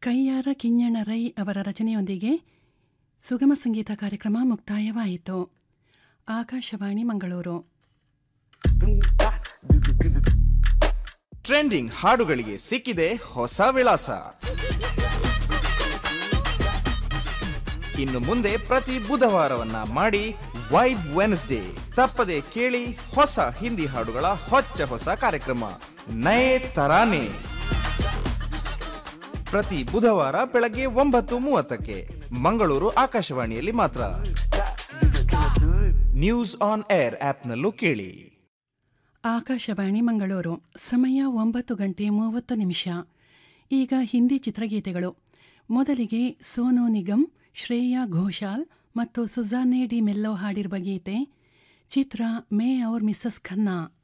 ಕೈಯಾರ ಕಿಞ್ಞಣ್ಣ ರೈ ಅವರ ರಚನೆಯೊಂದಿಗೆ ಸುಗಮ ಸಂಗೀತ ಕಾರ್ಯಕ್ರಮ ಮುಕ್ತಾಯವಾಯಿತು ಆಕಾಶವಾಣಿ ಮಂಗಳೂರು ಟ್ರೆಂಡಿಂಗ್ ಹಾಡುಗಳಿಗೆ ಸಿಕ್ಕಿದೆ ಹೊಸ ವಿಳಾಸ ಇನ್ನು ಮುಂದೆ ಪ್ರತಿ ಬುಧವಾರವನ್ನ ಮಾಡಿ ವೈಬ್ ವೆನ್ಸ್ಡೇ ತಪ್ಪದೆ ಕೇಳಿ ಹೊಸ ಹಿಂದಿ ಹಾಡುಗಳ ಹೊಚ್ಚ ಹೊಸ ಕಾರ್ಯಕ್ರಮ ನಯೇ ತರಾನೆ ಪ್ರತಿ ಬುಧವಾರ ಬೆಳಗ್ಗೆ ಒಂಬತ್ತು ಮೂವತ್ತಕ್ಕೆ ಮಂಗಳೂರು ಆಕಾಶವಾಣಿಯಲ್ಲಿ ಮಾತ್ರ ನ್ಯೂಸ್ ಆನ್ ಏರ್ ಆಪ್ನಲ್ಲೂ ಕೇಳಿ ಆಕಾಶವಾಣಿ ಮಂಗಳೂರು ಸಮಯ ಒಂಬತ್ತು ಗಂಟೆ ಮೂವತ್ತು ನಿಮಿಷ ಈಗ ಹಿಂದಿ ಚಿತ್ರಗೀತೆಗಳು ಮೊದಲಿಗೆ ಸೋನು ನಿಗಮ್ ಶ್ರೇಯಾ ಘೋಷಾಲ್ ಮತ್ತು ಸುಜಾನೆ ಡಿ ಮೆಲ್ಲೋ ಹಾಡಿರುವ ಗೀತೆ ಚಿತ್ರ ಮೇ ಔರ್ ಮಿಸಸ್ ಖನ್ನಾ